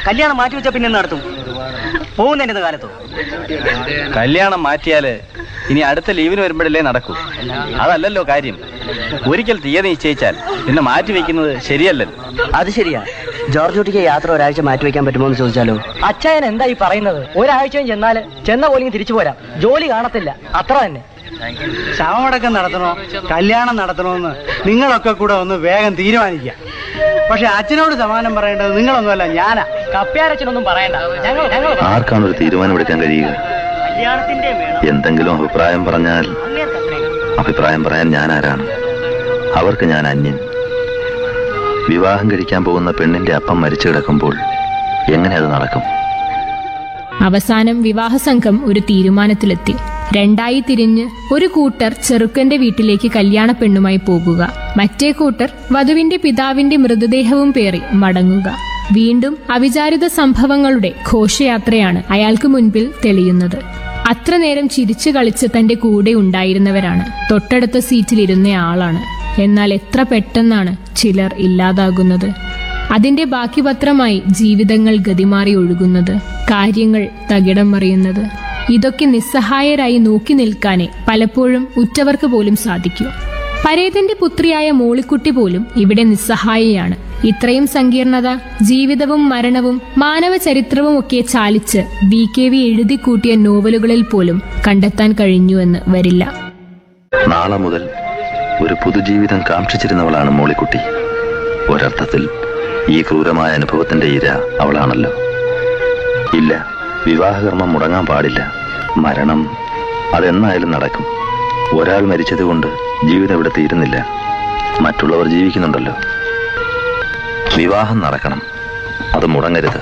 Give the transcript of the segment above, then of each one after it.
കല്യാണം മാറ്റി വെച്ച പിന്നെ നടത്തും പോകുന്നതിന്റെ കാലത്തോ കല്യാണം മാറ്റിയാല് ഇനി അടുത്ത ലീവിന് വരുമ്പോഴല്ലേ നടക്കൂ അതല്ലല്ലോ കാര്യം ഒരിക്കൽ തീയതി നിശ്ചയിച്ചാൽ പിന്നെ മാറ്റി വെക്കുന്നത് ശരിയല്ലല്ലോ അത് ശരിയാ ജോർജ് കുട്ടിക്ക് യാത്ര ഒരാഴ്ച മാറ്റി വെക്കാൻ പറ്റുമോ എന്ന് ചോദിച്ചാലോ അച്ഛൻ എന്താ ഈ പറയുന്നത് ഒരാഴ്ചയും ചെന്നാല് ചെന്ന പോലെയും തിരിച്ചു പോരാ ജോലി കാണത്തില്ല അത്ര തന്നെ ശവമടക്കം നടത്തണോ കല്യാണം നടത്തണോന്ന് നിങ്ങളൊക്കെ കൂടെ ഒന്ന് വേഗം തീരുമാനിക്കുക പക്ഷെ അച്ഛനോട് സമാനം പറയേണ്ടത് നിങ്ങളൊന്നുമല്ല ഞാനാ കപ്പ്യാരച്ചനൊന്നും പറയണ്ട ഞങ്ങൾ ഞങ്ങൾ ആർക്കാണ് ഒരു തീരുമാനമെടുക്കാൻ കഴിയുക കല്യാണത്തിന്റെ വേണം എന്തെങ്കിലും അഭിപ്രായം പറഞ്ഞാൽ അങ്ങേർക്ക് അത്രയും. അഭിപ്രായം പറയാൻ ഞാൻ ആരാണ് അവർക്ക് ഞാൻ അന്യൻ വിവാഹം കഴിക്കാൻ പോകുന്ന പെണ്ണിന്റെ അപ്പം മരിച്ചു കിടക്കുമ്പോൾ എങ്ങനെ അത് നടക്കും അവസാനം വിവാഹസംഘം ഒരു തീരുമാനത്തിലെത്തി രണ്ടായി തിരിഞ്ഞ് ഒരു കൂട്ടർ ചെറുക്കന്റെ വീട്ടിലേക്ക് കല്യാണ പെണ്ണുമായി പോകുക മറ്റേ കൂട്ടർ വധുവിന്റെ പിതാവിന്റെ മൃതദേഹവും പേറി മടങ്ങുക വീണ്ടും അവിചാരിത സംഭവങ്ങളുടെ ഘോഷയാത്രയാണ് അയാൾക്ക് മുൻപിൽ തെളിയുന്നത് അത്ര നേരം ചിരിച്ചു കളിച്ച് തന്റെ കൂടെ ഉണ്ടായിരുന്നവരാണ് തൊട്ടടുത്ത സീറ്റിലിരുന്ന ആളാണ് എന്നാൽ എത്ര പെട്ടെന്നാണ് ചിലർ ഇല്ലാതാകുന്നത് അതിന്റെ ബാക്കി പത്രമായി ജീവിതങ്ങൾ ഗതിമാറി ഒഴുകുന്നത് കാര്യങ്ങൾ തകിടം മറിയുന്നത് ഇതൊക്കെ നിസ്സഹായരായി നോക്കി നിൽക്കാനേ പലപ്പോഴും ഉറ്റവർക്ക് പോലും സാധിക്കൂ പരേതന്റെ പുത്രിയായ മോളിക്കുട്ടി പോലും ഇവിടെ നിസ്സഹായയാണ് ഇത്രയും സങ്കീർണത ജീവിതവും മരണവും മാനവ ചരിത്രവും ഒക്കെ ചാലിച്ച് വി കെ വി എഴുതിക്കൂട്ടിയ നോവലുകളിൽ പോലും കണ്ടെത്താൻ കഴിഞ്ഞുവെന്ന് വരില്ല നാളെ മുതൽ ഒരു പുതുജീവിതം കാക്ഷിച്ചിരുന്നവളാണ് മോളിക്കുട്ടി ഒരർത്ഥത്തിൽ ഈ ക്രൂരമായ അനുഭവത്തിന്റെ ഇര അവളാണല്ലോ ഇല്ല വിവാഹകർമ്മം മുടങ്ങാൻ പാടില്ല മരണം അതെന്നായാലും നടക്കും ഒരാൾ മരിച്ചതുകൊണ്ട് ജീവിതം ഇവിടെ തീരുന്നില്ല മറ്റുള്ളവർ ജീവിക്കുന്നുണ്ടല്ലോ വിവാഹം നടക്കണം അത് മുടങ്ങരുത്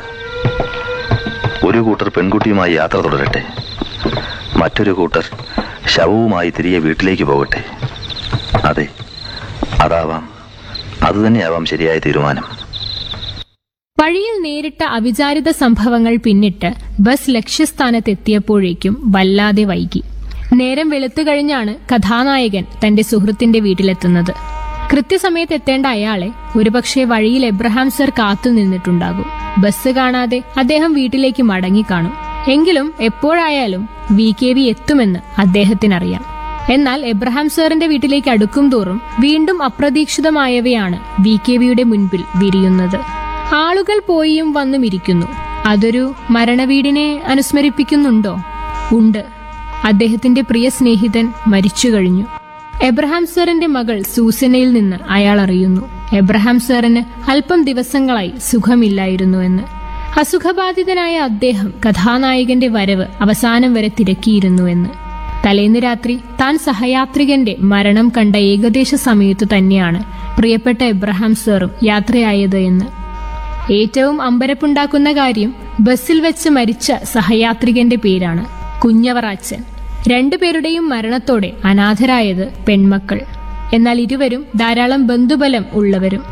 ഒരു കൂട്ടർ പെൺകുട്ടിയുമായി യാത്ര തുടരട്ടെ മറ്റൊരു കൂട്ടർ ശവവുമായി തിരികെ വീട്ടിലേക്ക് പോകട്ടെ അതെ അതാവാം അതുതന്നെയാവാം ശരിയായ തീരുമാനം വഴിയിൽ നേരിട്ട അവിചാരിത സംഭവങ്ങൾ പിന്നിട്ട് ബസ് ലക്ഷ്യസ്ഥാനത്തെത്തിയപ്പോഴേക്കും വല്ലാതെ വൈകി നേരം വെളുത്തു കഴിഞ്ഞാണ് കഥാനായകൻ തന്റെ സുഹൃത്തിന്റെ വീട്ടിലെത്തുന്നത് കൃത്യസമയത്ത് എത്തേണ്ട അയാളെ ഒരുപക്ഷെ വഴിയിൽ എബ്രഹാം സർ കാത്തു നിന്നിട്ടുണ്ടാകും ബസ് കാണാതെ അദ്ദേഹം വീട്ടിലേക്ക് മടങ്ങിക്കാണും എങ്കിലും എപ്പോഴായാലും വി കെ വി എത്തുമെന്ന് അദ്ദേഹത്തിനറിയാം എന്നാൽ എബ്രഹാം സാറിന്റെ വീട്ടിലേക്ക് അടുക്കും തോറും വീണ്ടും അപ്രതീക്ഷിതമായവയാണ് വി കെ വിയുടെ മുൻപിൽ വിരിയുന്നത് ആളുകൾ പോയിയും വന്നും ഇരിക്കുന്നു അതൊരു മരണവീടിനെ അനുസ്മരിപ്പിക്കുന്നുണ്ടോ ഉണ്ട് അദ്ദേഹത്തിന്റെ പ്രിയ സ്നേഹിതൻ മരിച്ചു കഴിഞ്ഞു എബ്രഹാം സാറിന്റെ മകൾ സൂസനയിൽ നിന്ന് അയാൾ അറിയുന്നു എബ്രഹാം സാറിന് അല്പം ദിവസങ്ങളായി സുഖമില്ലായിരുന്നു എന്ന് അസുഖബാധിതനായ അദ്ദേഹം കഥാനായകന്റെ വരവ് അവസാനം വരെ തിരക്കിയിരുന്നു എന്ന് തലേന്ന് രാത്രി താൻ സഹയാത്രികന്റെ മരണം കണ്ട ഏകദേശ സമയത്തു തന്നെയാണ് പ്രിയപ്പെട്ട എബ്രഹാം സാറും യാത്രയായത് എന്ന് ഏറ്റവും അമ്പരപ്പുണ്ടാക്കുന്ന കാര്യം ബസ്സിൽ വെച്ച് മരിച്ച സഹയാത്രികന്റെ പേരാണ് കുഞ്ഞവറാച്ചൻ രണ്ടുപേരുടെയും മരണത്തോടെ അനാഥരായത് പെൺമക്കൾ എന്നാൽ ഇരുവരും ധാരാളം ബന്ധുബലം ഉള്ളവരും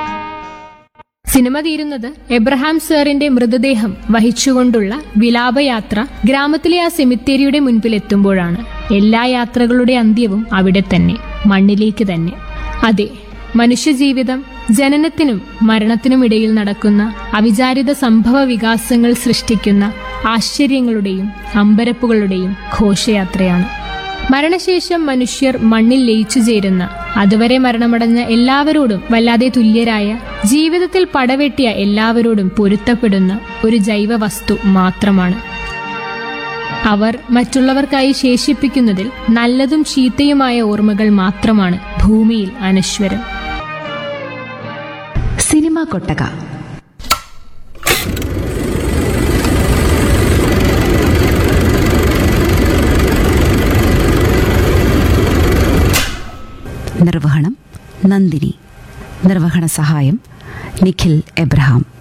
സിനിമ തീരുന്നത് എബ്രഹാം സാറിന്റെ മൃതദേഹം വഹിച്ചുകൊണ്ടുള്ള വിലാപയാത്ര ഗ്രാമത്തിലെ ആ സെമിത്തേരിയുടെ മുൻപിൽ എത്തുമ്പോഴാണ് എല്ലാ യാത്രകളുടെ അന്ത്യവും അവിടെ തന്നെ മണ്ണിലേക്ക് തന്നെ അതെ മനുഷ്യജീവിതം ജനനത്തിനും മരണത്തിനും ഇടയിൽ നടക്കുന്ന അവിചാരിത സംഭവ വികാസങ്ങൾ സൃഷ്ടിക്കുന്ന ആശ്ചര്യങ്ങളുടെയും അമ്പരപ്പുകളുടെയും ഘോഷയാത്രയാണ് മരണശേഷം മനുഷ്യർ മണ്ണിൽ ലയിച്ചു ചേരുന്ന അതുവരെ മരണമടഞ്ഞ എല്ലാവരോടും വല്ലാതെ തുല്യരായ ജീവിതത്തിൽ പടവെട്ടിയ എല്ലാവരോടും പൊരുത്തപ്പെടുന്ന ഒരു ജൈവ വസ്തു മാത്രമാണ് അവർ മറ്റുള്ളവർക്കായി ശേഷിപ്പിക്കുന്നതിൽ നല്ലതും ചീത്തയുമായ ഓർമ്മകൾ മാത്രമാണ് ഭൂമിയിൽ അനശ്വരം സിനിമ കൊട്ടക നിർവഹണം നന്ദിനി നിർവഹണ സഹായം നിഖിൽ എബ്രഹാം